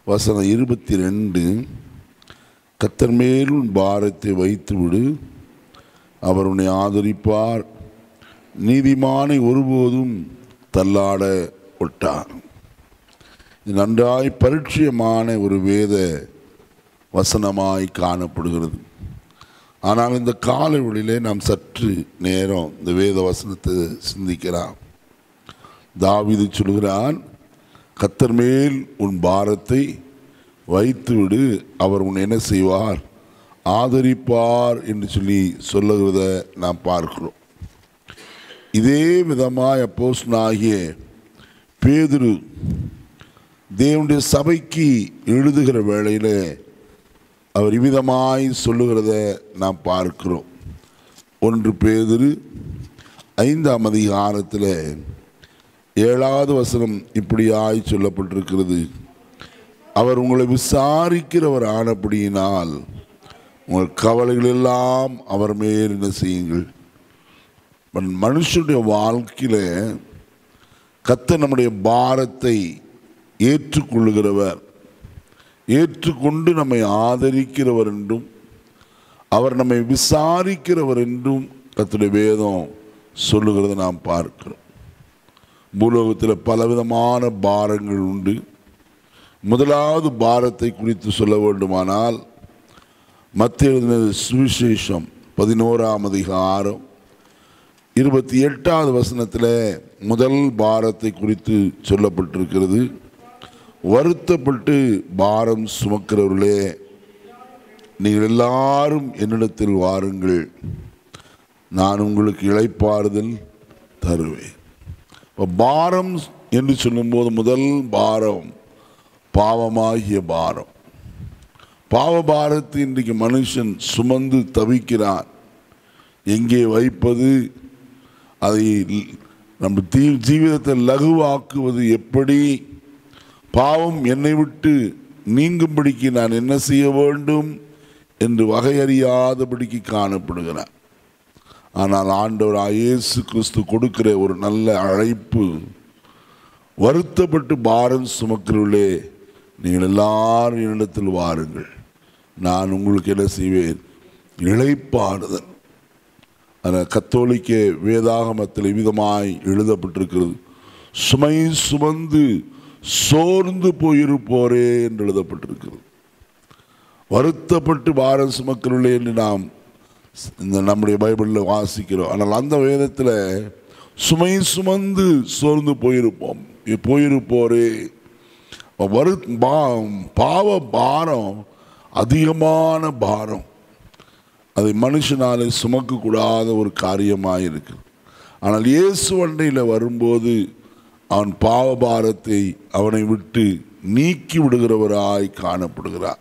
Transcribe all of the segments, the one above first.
வசனம் இருபத்தி ரெண்டு கத்தர் மேல் உன் பாரத்தை வைத்து விடு அவர் உன்னை ஆதரிப்பார் நீதிமானை ஒருபோதும் தள்ளாட ஒட்டார் இது நன்றாய் பரிட்சயமான ஒரு வேத வசனமாய் காணப்படுகிறது ஆனால் இந்த காலவெளியிலே நாம் சற்று நேரம் இந்த வேத வசனத்தை சிந்திக்கலாம் தாவீது சொல்கிறான் கத்தர் மேல் உன் பாரத்தை வைத்துவிடு அவர் உன்னை என்ன செய்வார் ஆதரிப்பார் என்று சொல்லி சொல்லுகிறத நாம் பார்க்கிறோம் இதே விதமாய் அப்போஸ்தலனாகிய பேதுரு தேவனுடைய சபைக்கு எழுதுகிற வேளையில் அவர் இவ்விதமாய் சொல்லுகிறத நாம் பார்க்கிறோம் ஒன்று பேதுரு ஐந்தாம் அதிகாரத்தில் ஏழாவது வசனம் இப்படியாய் சொல்லப்பட்டிருக்கிறது அவர் உங்களை விசாரிக்கிறவர் ஆனபடியினால் உங்கள் கவலைகள் எல்லாம் அவர் மேல் என்ன செய்யுங்கள் மன் மனுஷனுடைய வாழ்க்கையில் கத்த நம்முடைய பாரத்தை ஏற்றுக்கொள்ளுகிறவர் ஏற்றுக்கொண்டு நம்மை ஆதரிக்கிறவர் என்றும் அவர் நம்மை விசாரிக்கிறவர் என்றும் கத்துடைய வேதம் சொல்லுகிறத நாம் பார்க்கிறோம் பூலோகத்தில் பலவிதமான பாரங்கள் உண்டு முதலாவது பாரத்தை குறித்து சொல்ல வேண்டுமானால் மத்திய எழுதின சுவிசேஷம் பதினோராம் அதிகாரம் இருபத்தி எட்டாவது வசனத்தில் முதல் பாரத்தை குறித்து சொல்லப்பட்டிருக்கிறது வருத்தப்பட்டு பாரம் சுமக்கிறவர்களே நீங்கள் எல்லாரும் என்னிடத்தில் வாருங்கள் நான் உங்களுக்கு இளைப்பாறுதல் தருவேன் இப்போ பாரம் என்று சொல்லும்போது முதல் பாரம் பாவமாகிய பாரம் பாவ பாரத்தை இன்றைக்கு மனுஷன் சுமந்து தவிக்கிறான் எங்கே வைப்பது அதை நம்ம தீ ஜீவிதத்தை லகுவாக்குவது எப்படி பாவம் என்னை விட்டு நீங்கும்படிக்கு நான் என்ன செய்ய வேண்டும் என்று வகையறியாதபடிக்கு காணப்படுகிறார் ஆனால் ஆண்டவர் இயேசு கிறிஸ்து கொடுக்கிற ஒரு நல்ல அழைப்பு வருத்தப்பட்டு பாரம் சுமக்கிறவர்களே நீங்கள் எல்லாரும் என்னிடத்தில் வாருங்கள் நான் உங்களுக்கு என்ன செய்வேன் இழைப்பாடுதல் ஆனால் கத்தோலிக்க வேதாகமத்தில் விதமாய் எழுதப்பட்டிருக்கிறது சுமை சுமந்து சோர்ந்து போயிருப்போரே என்று எழுதப்பட்டிருக்கிறது வருத்தப்பட்டு பாரம் சுமக்கிறவர்களே என்று நாம் இந்த நம்முடைய பைபிளில் வாசிக்கிறோம் ஆனால் அந்த வேதத்தில் சுமை சுமந்து சோர்ந்து போயிருப்போம் போயிருப்போரே வரு பா பாவ பாரம் அதிகமான பாரம் அதை மனுஷனாலே சுமக்கக்கூடாத ஒரு காரியமாக இருக்கு ஆனால் இயேசு வண்டையில் வரும்போது அவன் பாவ பாரத்தை அவனை விட்டு நீக்கி விடுகிறவராய் காணப்படுகிறார்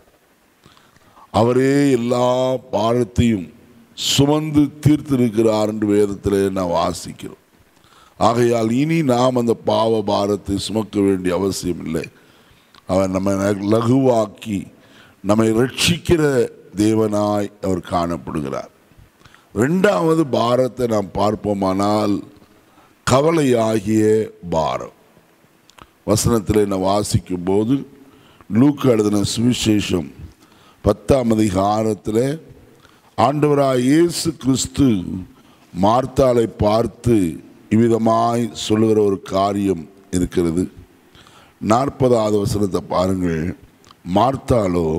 அவரே எல்லா பாரத்தையும் சுமந்து தீர்த்திருக்கிறார் என்று வேதத்தில் நான் வாசிக்கிறோம் ஆகையால் இனி நாம் அந்த பாவ பாரத்தை சுமக்க வேண்டிய அவசியம் இல்லை அவர் நம்மை லகுவாக்கி நம்மை ரட்சிக்கிற தேவனாய் அவர் காணப்படுகிறார் ரெண்டாவது பாரத்தை நாம் பார்ப்போமானால் கவலையாகிய பாரம் வசனத்தில் நான் வாசிக்கும் போது லூக்கு எழுதின சுவிசேஷம் பத்தாம் அதிகாரத்தில் ஆண்டவராய் இயேசு கிறிஸ்து மார்த்தாளை பார்த்து இவ்விதமாய் சொல்லுகிற ஒரு காரியம் இருக்கிறது நாற்பதாவது வசனத்தை பாருங்கள் மார்த்தாளோ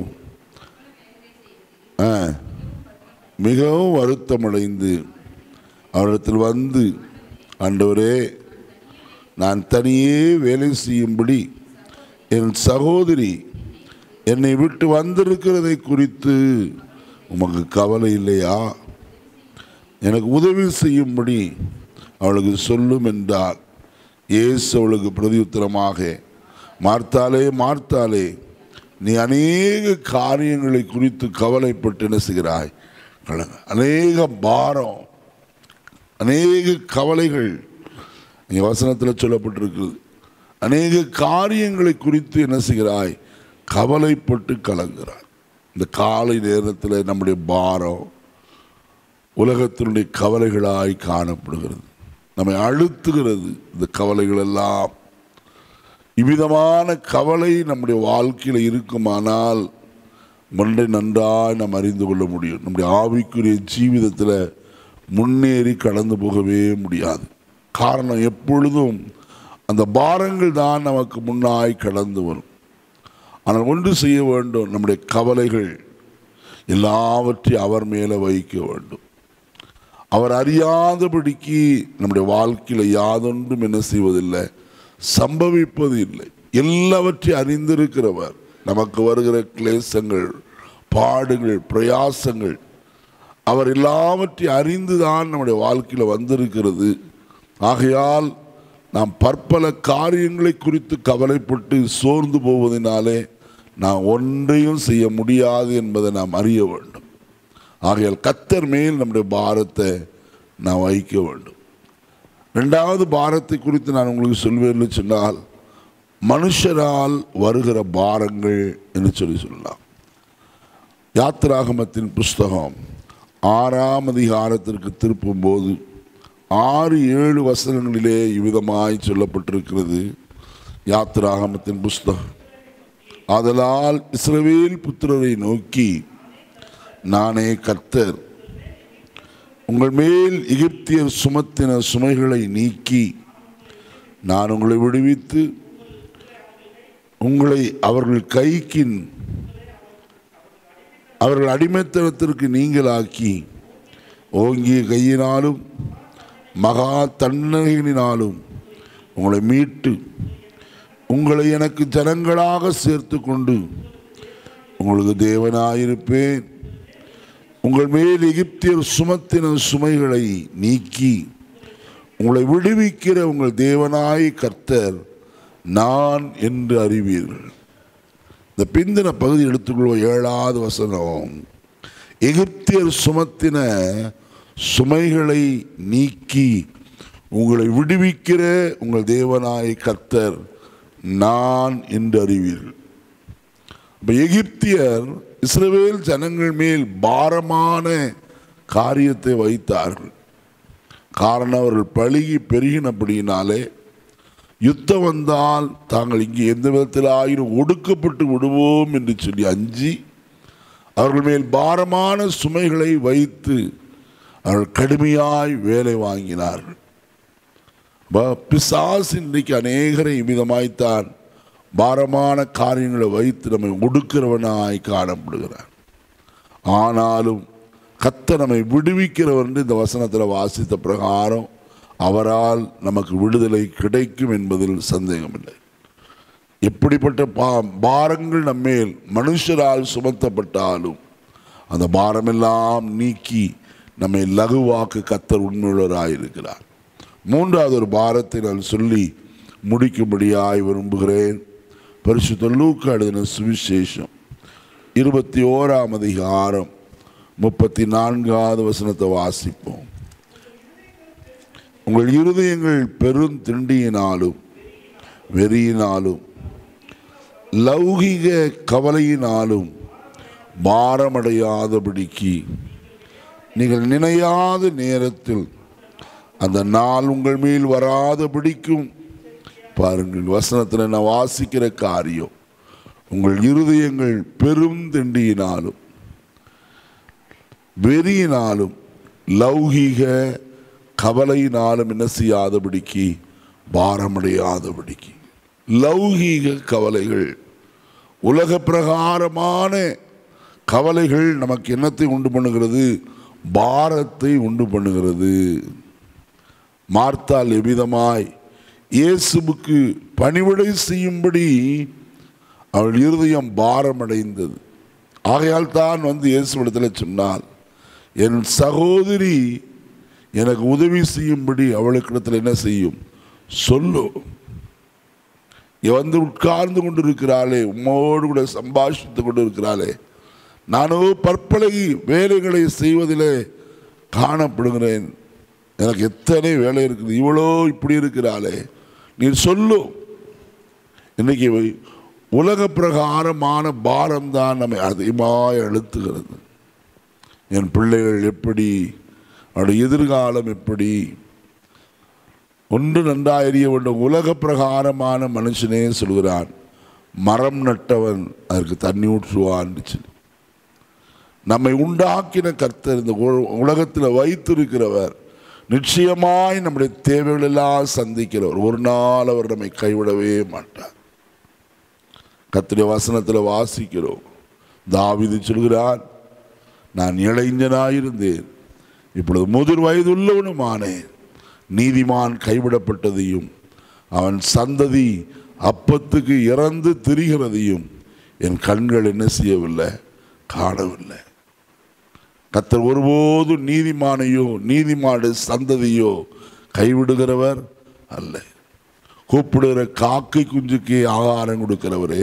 ஆ, மிகவும் வருத்தமடைந்து அவரிடத்தில் வந்து ஆண்டவரே நான் தனியே வேலை செய்யும்படி என் சகோதரி என்னை விட்டு வந்திருக்கிறதை குறித்து உமக்கு கவலை இல்லையா எனக்கு உதவி செய்யும்படி அவளுக்கு சொல்லும் என்றார் இயேசு அவளுக்கு பிரதியுத்தரமாக மார்த்தாலே மார்த்தாலே நீ அநேக காரியங்களை குறித்து கவலைப்பட்டு என்ன செய்கிறாய் கலங்க அநேக பாரம் அநேக கவலைகள் இங்கே வசனத்தில் சொல்லப்பட்டிருக்கிறது அநேக காரியங்களை குறித்து என்ன செய்கிறாய் கவலைப்பட்டு கலங்குகிறாய் இந்த காலை நேரத்தில் நம்முடைய பாரம் உலகத்தினுடைய கவலைகளாய் காணப்படுகிறது நம்மை அழுத்துகிறது இந்த கவலைகள் எல்லாம் இவ்விதமான கவலை நம்முடைய வாழ்க்கையில் இருக்குமானால் ஒன்றை நன்றாய் நாம் அறிந்து கொள்ள முடியும் நம்முடைய ஆவிக்குரிய ஜீவிதத்தில் முன்னேறி கடந்து போகவே முடியாது காரணம் எப்பொழுதும் அந்த பாரங்கள் தான் நமக்கு முன்னாய் கடந்து வரும் ஆனால் ஒன்று செய்ய வேண்டும் நம்முடைய கவலைகள் எல்லாவற்றையும் அவர் மேலே வைக்க வேண்டும் அவர் அறியாதபடிக்கு நம்முடைய வாழ்க்கையில் யாதொன்றும் என்ன செய்வதில்லை சம்பவிப்பது இல்லை எல்லாவற்றையும் அறிந்திருக்கிறவர் நமக்கு வருகிற கிளேசங்கள் பாடுகள் பிரயாசங்கள் அவர் எல்லாவற்றையும் அறிந்துதான் நம்முடைய வாழ்க்கையில் வந்திருக்கிறது ஆகையால் நாம் பற்பல காரியங்களை குறித்து கவலைப்பட்டு சோர்ந்து போவதனாலே நாம் ஒன்றையும் செய்ய முடியாது என்பதை நாம் அறிய வேண்டும் ஆகையால் கத்தர் மேல் நம்முடைய பாரத்தை நாம் வைக்க வேண்டும் ரெண்டாவது பாரத்தை குறித்து நான் உங்களுக்கு சொல்வேன் சொன்னால் மனுஷரால் வருகிற பாரங்கள் என்று சொல்லி சொல்லலாம் யாத்திராகமத்தின் புஸ்தகம் ஆறாம் அதிகாரத்திற்கு திருப்பும் போது ஆறு ஏழு வசனங்களிலே இவ்விதமாய் சொல்லப்பட்டிருக்கிறது யாத்திராகமத்தின் புஸ்தகம் ஆதலால் இஸ்ரவேல் புத்திரரை நோக்கி நானே கர்த்தர் உங்கள் மேல் எகிப்தியர் சுமத்தின சுமைகளை நீக்கி நான் உங்களை விடுவித்து உங்களை அவர்கள் கைக்கின் அவர்கள் அடிமைத்தனத்திற்கு நீங்களாக்கி ஓங்கிய கையினாலும் மகா தன்னகையினாலும் உங்களை மீட்டு உங்களை எனக்கு ஜனங்களாக சேர்த்து கொண்டு உங்களுக்கு தேவனாயிருப்பேன் உங்கள் மேல் எகிப்தியர் சுமத்தின சுமைகளை நீக்கி உங்களை விடுவிக்கிற உங்கள் தேவனாய் கர்த்தர் நான் என்று அறிவீர்கள் இந்த பிந்தின பகுதி எடுத்துக்கொள்வோம் ஏழாவது வசனம் எகிப்தியர் சுமத்தின சுமைகளை நீக்கி உங்களை விடுவிக்கிற உங்கள் தேவனாய் கர்த்தர் நான் என்று அறிவீர்கள் இப்ப எகிப்தியர் இஸ்ரவேல் ஜனங்கள் மேல் பாரமான காரியத்தை வைத்தார்கள் காரணம் அவர்கள் பழுகி பெருகினபடியினாலே யுத்தம் வந்தால் தாங்கள் இங்கே எந்த விதத்தில் ஆயினும் ஒடுக்கப்பட்டு விடுவோம் என்று சொல்லி அஞ்சி அவர்கள் மேல் பாரமான சுமைகளை வைத்து அவர்கள் கடுமையாய் வேலை வாங்கினார்கள் ப- பிசாசு இன்றைக்கு அநேகரை இவ்விதமாய்த்தான் பாரமான காரியங்களை வைத்து நம்மை ஒடுக்கிறவனாய் காணப்படுகிறார் ஆனாலும் கத்த நம்மை விடுவிக்கிறவர் என்று இந்த வசனத்தில் வாசித்த பிரகாரம் அவரால் நமக்கு விடுதலை கிடைக்கும் என்பதில் சந்தேகமில்லை எப்படிப்பட்ட பா பாரங்கள் நம்மேல் மனுஷரால் சுமத்தப்பட்டாலும் அந்த பாரமெல்லாம் நீக்கி நம்மை லகுவாக்க கத்தர் உண்மையுள்ளவராயிருக்கிறார் மூன்றாவது ஒரு பாரத்தை நான் சொல்லி முடிக்கும்படியாய் விரும்புகிறேன் பரிசுத்த லூக்கா எழுதின சுவிசேஷம் இருபத்தி ஓராம் அதிகாரம் முப்பத்தி நான்காவது வசனத்தை வாசிப்போம் உங்கள் இருதயங்கள் பெரும் திண்டியினாலும் வெறியினாலும் லௌகிக கவலையினாலும் பாரமடையாதபடிக்கு நீங்கள் நினையாத நேரத்தில் அந்த நாள் உங்கள் மேல் வராதபடிக்கும் பாருங்கள் வசனத்தில் நான் வாசிக்கிற காரியம் உங்கள் இருதயங்கள் பெரும் திண்டியினாலும் வெறியினாலும் லௌகீக கவலையினாலும் என்ன செய்யாதபடிக்கு பாரமடையாதபடிக்கு லௌகீக கவலைகள் உலக பிரகாரமான கவலைகள் நமக்கு என்னத்தை உண்டு பண்ணுகிறது பாரத்தை உண்டு பண்ணுகிறது மார்த்தால் எவ்விதமாய் இயேசுவுக்கு பணிவிடை செய்யும்படி அவள் இருதயம் பாரமடைந்தது ஆகையால் தான் வந்து இயேசுவிடத்தில் சொன்னால் என் சகோதரி எனக்கு உதவி செய்யும்படி அவளுக்கிடத்தில் என்ன செய்யும் சொல்லு இங்க வந்து உட்கார்ந்து கொண்டு இருக்கிறாளே உம்மோடு கூட சம்பாஷித்து கொண்டு இருக்கிறாளே நானோ பற்பலை வேலைகளை செய்வதிலே காணப்படுகிறேன் எனக்கு எத்தனை வேலை இருக்குது இவ்வளோ இப்படி இருக்கிறாளே நீ சொல்லு இன்னைக்கு உலக பிரகாரமான பாரம் தான் நம்மை அதிகமாக அழுத்துகிறது என் பிள்ளைகள் எப்படி அவருடைய எதிர்காலம் எப்படி ஒன்று நன்றாயறிய வேண்டும் உலக பிரகாரமான மனுஷனே சொல்கிறான் மரம் நட்டவன் அதற்கு தண்ணி ஊற்றுவான் சொல்லி நம்மை உண்டாக்கின கர்த்தர் இந்த உல- உலகத்தில் வைத்திருக்கிறவர் நிச்சயமாய் நம்முடைய தேவைகள் எல்லாம் சந்திக்கிறவர் ஒரு நாள் அவர் நம்மை கைவிடவே மாட்டார் கர்த்தருடைய வசனத்தில் வாசிக்கிறோம் தாவீது சொல்கிறார் நான் இளைஞனாயிருந்தேன் இப்பொழுது முதிர் வயதுள்ளவனுமானேன் நீதிமான் கைவிடப்பட்டதையும் அவன் சந்ததி அப்பத்துக்கு இறந்து திரிகிறதையும் என் கண்கள் என்ன செய்யவில்லை காணவில்லை கத்தர் ஒருபோதும் நீதிமானையோ நீதிமான சந்ததியோ கைவிடுகிறவர் அல்ல கூப்பிடுகிற காக்கை குஞ்சுக்கு ஆகாரம் கொடுக்கிறவரே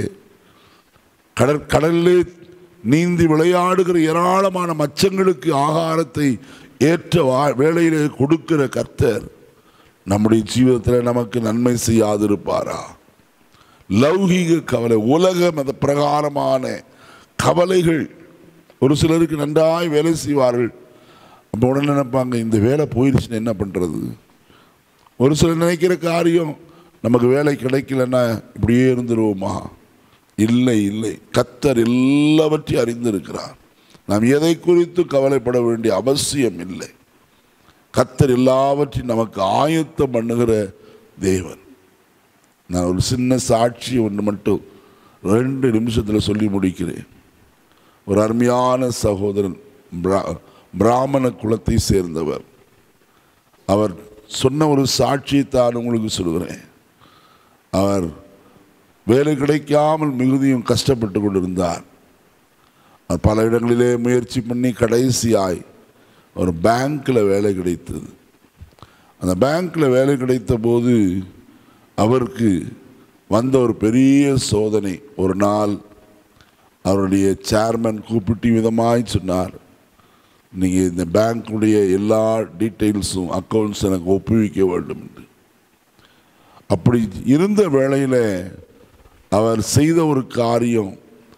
கடற் கடலிலே நீந்தி விளையாடுகிற ஏராளமான மச்சங்களுக்கு ஆகாரத்தை ஏற்ற வா- வேளையிலே கொடுக்கிற கர்த்தர் நம்முடைய ஜீவிதத்தில் நமக்கு நன்மை செய்யாதிருப்பாரா லௌகீக கவலை உலக மத பிரகாரமான கவலைகள் ஒரு சிலருக்கு நன்றாய் வேலை செய்வார்கள் அப்போ உடனே நினைப்பாங்க இந்த வேலை போயிடுச்சுன்னு என்ன பண்ணுறது ஒரு சிலர் நினைக்கிற காரியம் நமக்கு வேலை கிடைக்கலன்னா இப்படியே இருந்துருவோமா இல்லை இல்லை கத்தர் எல்லாவற்றையும் அறிந்திருக்கிறார் நாம் எதை குறித்து கவலைப்பட வேண்டிய அவசியம் இல்லை கத்தர் எல்லாவற்றையும் நமக்கு ஆயத்தம் பண்ணுகிற தேவன் நான் ஒரு சின்ன சாட்சி ஒன்று மட்டும் ரெண்டு நிமிஷத்தில் சொல்லி முடிக்கிறேன் ஒரு அருமையான சகோதரன் பிரா- பிராமண குலத்தை சேர்ந்தவர் அவர் சொன்ன ஒரு சாட்சியை தான் உங்களுக்கு சொல்கிறேன் அவர் வேலை கிடைக்காமல் மிகுதியும் கஷ்டப்பட்டு கொண்டிருந்தார் அவர் பல இடங்களிலே முயற்சி பண்ணி கடைசியாய் ஒரு பேங்க்கில் வேலை கிடைத்தது அந்த பேங்க்கில் வேலை கிடைத்த போது அவருக்கு வந்த ஒரு பெரிய சோதனை ஒரு நாள் அவருடைய சேர்மன் கூப்பிட்டு விதமாய் சொன்னார் நீங்கள் இந்த பேங்க்குடைய எல்லா டீட்டெயில்ஸும் அக்கௌண்ட்ஸ் எனக்கு ஒப்புவிக்க வேண்டும் என்று அப்படி இருந்த வேளையில் அவர் செய்த ஒரு காரியம்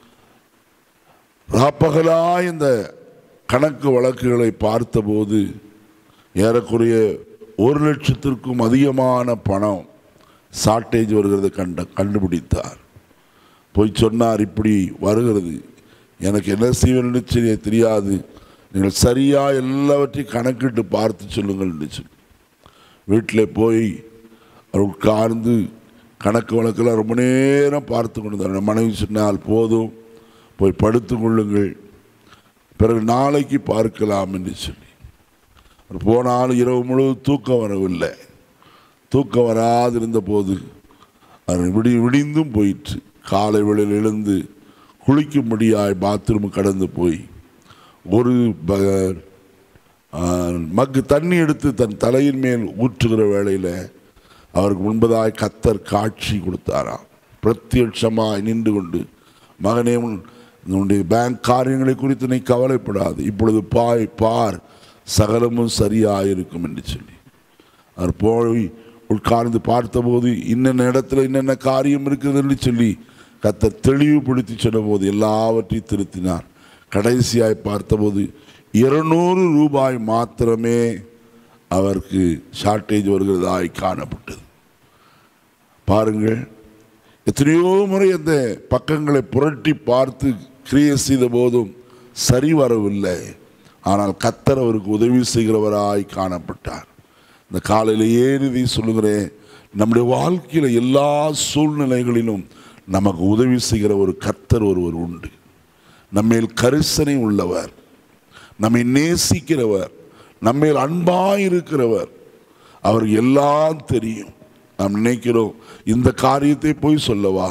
ராப்பகலாய் இந்த கணக்கு வழக்குகளை பார்த்தபோது ஏறக்குறைய ஒரு லட்சத்திற்கும் அதிகமான பணம் ஷார்ட்டேஜ் வருகிறதை கண்ட கண்டுபிடித்தார் போய் சொன்னார் இப்படி வருகிறது எனக்கு என்ன செய்வேன்னு சரி தெரியாது நீங்கள் சரியாக எல்லாவற்றையும் கணக்கிட்டு பார்த்து சொல்லுங்கள் என்று சொல்லி வீட்டில் போய் அவர் உட்கார்ந்து கணக்கு வழக்கெல்லாம் ரொம்ப நேரம் பார்த்து கொண்டு மனைவி சொன்னால் போதும் போய் படுத்துக் கொள்ளுங்கள் பிறகு நாளைக்கு பார்க்கலாம் என்று சொல்லி அவர் போனாலும் இரவு முழுவதும் தூக்கம் வரவில்லை தூக்கம் வராதிருந்த போது அவர் விடி விடிந்தும் போயிற்று காலை வேளையில் எழுந்து குளிக்கும்படியாய் பாத்ரூம் கடந்து போய் ஒரு ப- ஆ, மக்கு தண்ணி எடுத்து தன் தலையின் மேல் ஊற்றுகிற வேளையில் அவருக்கு முன்பதாய் கத்தர் காட்சி கொடுத்தாராம் பிரத்யட்சமாய் நின்று கொண்டு மகனே உன் உன்னுடைய பேங்க் காரியங்களை குறித்து நீ கவலைப்படாது இப்பொழுது பாய் பார் சகலமும் சரியாயிருக்கும் என்று சொல்லி அவர் போய் உட்கார்ந்து பார்த்தபோது இன்னென்ன இடத்துல இன்னென்ன காரியம் இருக்குதுன்னு சொல்லி கத்தர் தெளிவுபடுத்தி சொன்னபோது எல்லாவற்றையும் திருத்தினார் கடைசியாய் பார்த்தபோது இருநூறு ரூபாய் மாத்திரமே அவருக்கு ஷார்ட்டேஜ் வருகிறதாய் காணப்பட்டது பாருங்கள் எத்தனையோ முறை அந்த பக்கங்களை புரட்டி பார்த்து கிரியை செய்த போதும் சரி வரவில்லை ஆனால் கத்தர் அவருக்கு உதவி செய்கிறவராய் காணப்பட்டார் இந்த காலையில் ஏன் இதை சொல்லுகிறேன் நம்முடைய வாழ்க்கையில் எல்லா சூழ்நிலைகளிலும் நமக்கு உதவி செய்கிற ஒரு கர்த்தர் ஒருவர் உண்டு நம்மேல் கரிசனை உள்ளவர் நம்மை நேசிக்கிறவர் நம்மேல் அன்பாயிருக்கிறவர் அவருக்கு எல்லாம் தெரியும் நாம் நினைக்கிறோம் இந்த காரியத்தை போய் சொல்லவா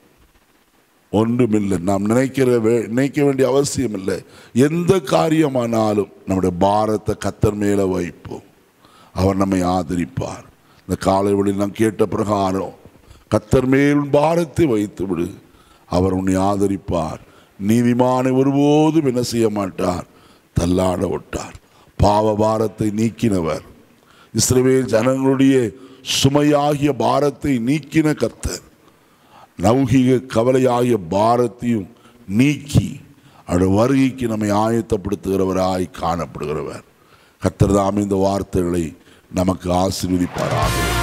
ஒன்றுமில்லை நாம் நினைக்கிற வே- நினைக்க வேண்டிய அவசியம் இல்லை எந்த காரியமானாலும் நம்முடைய பாரத்தை கத்தர் மேலே வைப்போம் அவர் நம்மை ஆதரிப்பார் இந்த காலை வழி நாம் கேட்ட பிரகாரம் கத்தர் மேல் பாரத்தை வைத்து விடு அவர் உன்னை ஆதரிப்பார் நீதிமானை ஒருபோதும் என்ன செய்ய மாட்டார் தள்ளாட விட்டார் பாவ பாரத்தை நீக்கினவர் இஸ்ரவேல் ஜனங்களுடைய சுமையாகிய பாரத்தை நீக்கின கர்த்தர் லௌகிக கவலையாகிய பாரத்தையும் நீக்கி அவருடைய வருகைக்கு நம்மை ஆயத்தப்படுத்துகிறவராய் காணப்படுகிறவர் கர்த்தர் தாம் இந்த வார்த்தைகளை நமக்கு ஆசீர்வதிப்பாராக